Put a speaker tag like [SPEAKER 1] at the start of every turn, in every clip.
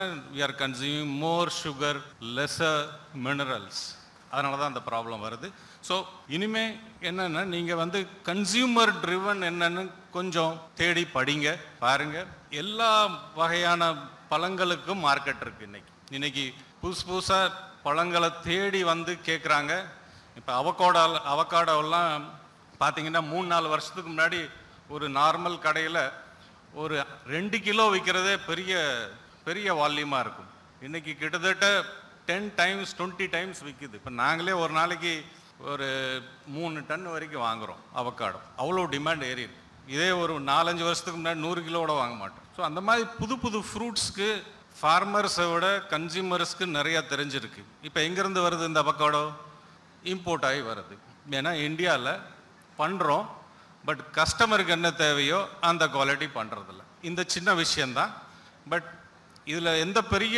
[SPEAKER 1] we are consuming more sugar, lesser minerals. அதனால தான் அந்த ப்ராப்ளம் வருது ஸோ இனிமே என்னன்னா நீங்கள் வந்து கன்சியூமர் ட்ரிவன் என்னன்னு கொஞ்சம் தேடி படிங்க பாருங்க எல்லா வகையான பழங்களுக்கும் மார்க்கெட் இருக்கு இன்னைக்கு இன்னைக்கு புதுசு புதுசாக பழங்களை தேடி வந்து கேட்குறாங்க இப்போ அவகோடா அவகாடோலாம் பார்த்தீங்கன்னா மூணு நாலு வருஷத்துக்கு முன்னாடி ஒரு நார்மல் கடையில் ஒரு ரெண்டு கிலோ விற்கிறதே பெரிய பெரிய வால்யூமாக இருக்கும் இன்னைக்கு கிட்டத்தட்ட டென் டைம்ஸ் டுவெண்ட்டி டைம்ஸ் விற்குது இப்போ நாங்களே ஒரு நாளைக்கு ஒரு மூணு டன் வரைக்கும் வாங்குறோம் அவக்காடோ அவ்வளோ டிமாண்ட் ஏறி இருக்கு இதே ஒரு நாலஞ்சு வருஷத்துக்கு முன்னாடி நூறு கிலோவோட வாங்க மாட்டோம் ஸோ அந்த மாதிரி புது புது ஃப்ரூட்ஸ்க்கு ஃபார்மர்ஸை விட கன்சியூமர்ஸ்க்கு நிறைய தெரிஞ்சிருக்கு இப்போ எங்கேருந்து வருது இந்த அவக்காடோ இம்போர்ட் ஆகி வருது ஏன்னா இந்தியாவில் பண்ணுறோம் பட் கஸ்டமருக்கு என்ன தேவையோ அந்த குவாலிட்டி பண்ணுறதில்ல இந்த சின்ன விஷயந்தான் பட் இதில் எந்த பெரிய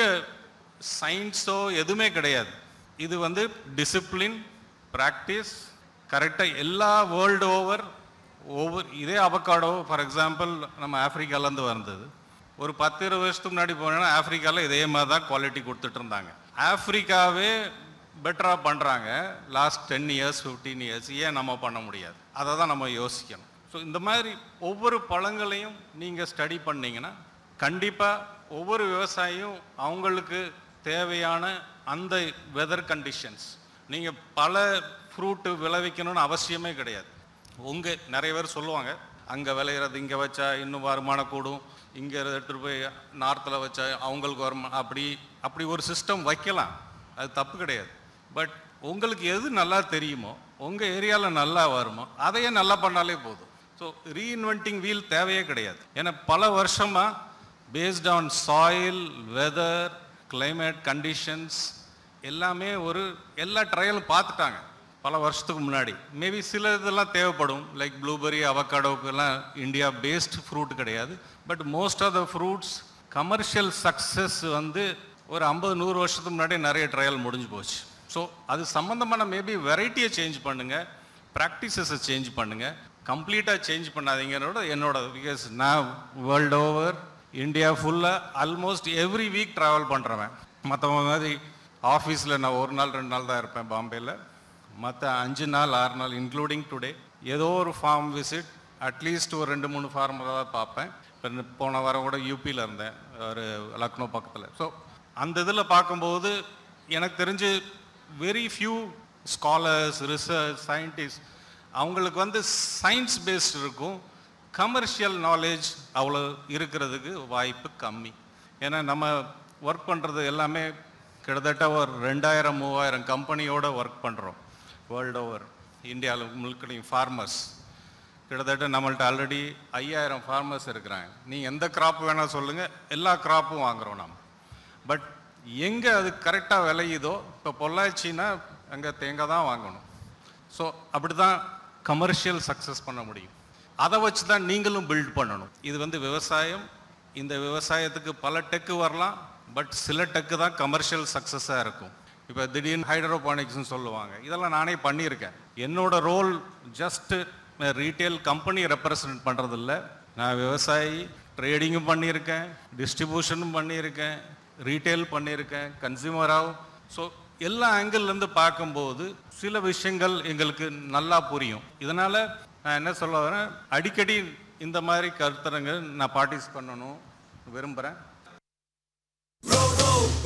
[SPEAKER 1] சயின்ஸோ எதுவுமே கிடையாது இது வந்து டிசிப்ளின் ப்ராக்டிஸ் கரெக்டாக எல்லா வேர்ல்டு ஓவர் ஒவ்வொரு இதே அவக்காடோ ஃபார் எக்ஸாம்பிள் நம்ம ஆப்பிரிக்காலேருந்து வந்தது ஒரு பத்து இருபது வருஷத்துக்கு முன்னாடி போனோன்னா ஆப்பிரிக்காவில் இதே மாதிரி தான் குவாலிட்டி கொடுத்துட்டு இருந்தாங்க ஆப்பிரிக்காவே பெட்டராக பண்ணுறாங்க last ten years fifteen years ஏன் நம்ம பண்ண முடியாது அதை தான் நம்ம யோசிக்கணும் ஸோ இந்த மாதிரி ஒவ்வொரு பழங்களையும் நீங்கள் ஸ்டடி பண்ணீங்கன்னா கண்டிப்பாக ஒவ்வொரு விவசாயியும் அவங்களுக்கு தேவையான அந்த வெதர் கண்டிஷன்ஸ் நீங்கள் பல ஃப்ரூட்டு விளைவிக்கணும்னு அவசியமே கிடையாது உங்கள் நிறைய பேர் சொல்லுவாங்க அங்கே விளையிறது இங்கே வச்சா இன்னும் வருமானம் கூடும் இங்கே எடுத்துகிட்டு போய் நார்த்தில் வச்சா அவங்களுக்கு வருமானம் அப்படி அப்படி ஒரு சிஸ்டம் வைக்கலாம் அது தப்பு கிடையாது பட் உங்களுக்கு எது நல்லா தெரியுமோ உங்கள் ஏரியாவில் நல்லா வருமோ அதையே நல்லா பண்ணாலே போதும் ஸோ ரீஇன்வென்டிங் வீல் தேவையே கிடையாது ஏன்னா பல வருஷமாக based on soil weather climate conditions எல்லாமே ஒரு எல்லா ட்ரையலும் பார்த்துட்டாங்க பல வருஷத்துக்கு முன்னாடி மேபி சில இதெல்லாம் தேவைப்படும் லைக் ப்ளூபெரி அவக்காடோக்கெல்லாம் இந்தியா பேஸ்ட் ஃப்ரூட் கிடையாது but most of the fruits commercial success வந்து ஒரு ஐம்பது நூறு வருஷத்துக்கு முன்னாடி நிறைய ட்ரையல் முடிஞ்சு போச்சு ஸோ அது சம்மந்தமான மேபி வெரைட்டியை சேஞ்ச் பண்ணுங்க ப்ராக்டிசஸை சேஞ்ச் பண்ணுங்க கம்ப்ளீட்டாக சேஞ்ச் பண்ணாதீங்கன்னோட என்னோட பிகாஸ் நான் வேர்ல்டு ஓவர் இந்தியா ஃபுல்லாக ஆல்மோஸ்ட் எவ்ரி வீக் ட்ராவல் பண்ணுறவன் மற்றவங்க மாதிரி ஆஃபீஸில் நான் ஒரு நாள் ரெண்டு நாள் தான் இருப்பேன் பாம்பேயில் மற்ற அஞ்சு நாள் ஆறு நாள் இன்க்ளூடிங் டுடே ஏதோ ஒரு ஃபார்ம் விசிட் அட்லீஸ்ட் ஒரு ரெண்டு மூணு ஃபார்மில் தான் பார்ப்பேன் இப்போ போன வாரம் கூட யூபியில் இருந்தேன் ஒரு லக்னோ பக்கத்தில் ஸோ அந்த இதில் பார்க்கும்போது எனக்கு தெரிஞ்சு very few scholars research scientist அவங்களுக்கு வந்து சயின்ஸ் பேஸ்ட் இருக்கும் கமர்ஷியல் நாலேஜ் அவ்வளோ இருக்கிறதுக்கு வாய்ப்பு கம்மி ஏன்னா நம்ம ஒர்க் பண்ணுறது எல்லாமே கிட்டத்தட்ட ஒரு ரெண்டாயிரம் மூவாயிரம் கம்பெனியோட ஒர்க் பண்ணுறோம் வேர்ல்டு ஓவர் இந்தியாவில் முழுக்கடையும் ஃபார்மர்ஸ் கிட்டத்தட்ட நம்மள்ட்ட ஆல்ரெடி ஐயாயிரம் ஃபார்மர்ஸ் இருக்கிறாங்க நீங்கள் எந்த கிராப் வேணால் சொல்லுங்கள் எல்லா கிராப்பும் வாங்குறோம் நம்ம பட் எங்கே அது கரெக்டாக விளையுதோ இப்போ பொள்ளாச்சின்னா அங்கே தேங்காய் தான் வாங்கணும் ஸோ அப்படி தான் கமர்ஷியல் சக்ஸஸ் பண்ண முடியும் அதை வச்சு தான் நீங்களும் பில்ட் பண்ணணும் இது வந்து விவசாயம் இந்த விவசாயத்துக்கு பல டெக்கு வரலாம் பட் சில டெக்கு தான் கமர்ஷியல் சக்ஸஸாக இருக்கும் இப்போ திடீர்னு ஹைட்ரோபானிக்ஸ்னு சொல்லுவாங்க இதெல்லாம் நானே பண்ணியிருக்கேன் என்னோட role just retail company represent பண்ணுறதில்ல நான் விவசாயி ட்ரேடிங்கும் பண்ணியிருக்கேன் டிஸ்ட்ரிபியூஷனும் பண்ணியிருக்கேன் ரீட்டைல் பண்ணியிருக்கேன் கன்சியூமராகவும் ஸோ எல்லா ஆங்கிள்லேருந்து பார்க்கும்போது சில விஷயங்கள் எங்களுக்கு நல்லா புரியும் இதனால் நான் என்ன சொல்ல வரேன் அடிக்கடி இந்த மாதிரி கருத்தரங்க நான் பார்ட்டிஸ் பண்ணணும் விரும்புகிறேன்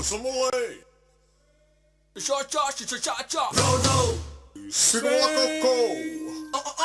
[SPEAKER 2] Samoy. Cha cha cha cha cha cha.
[SPEAKER 3] Sigawakoko.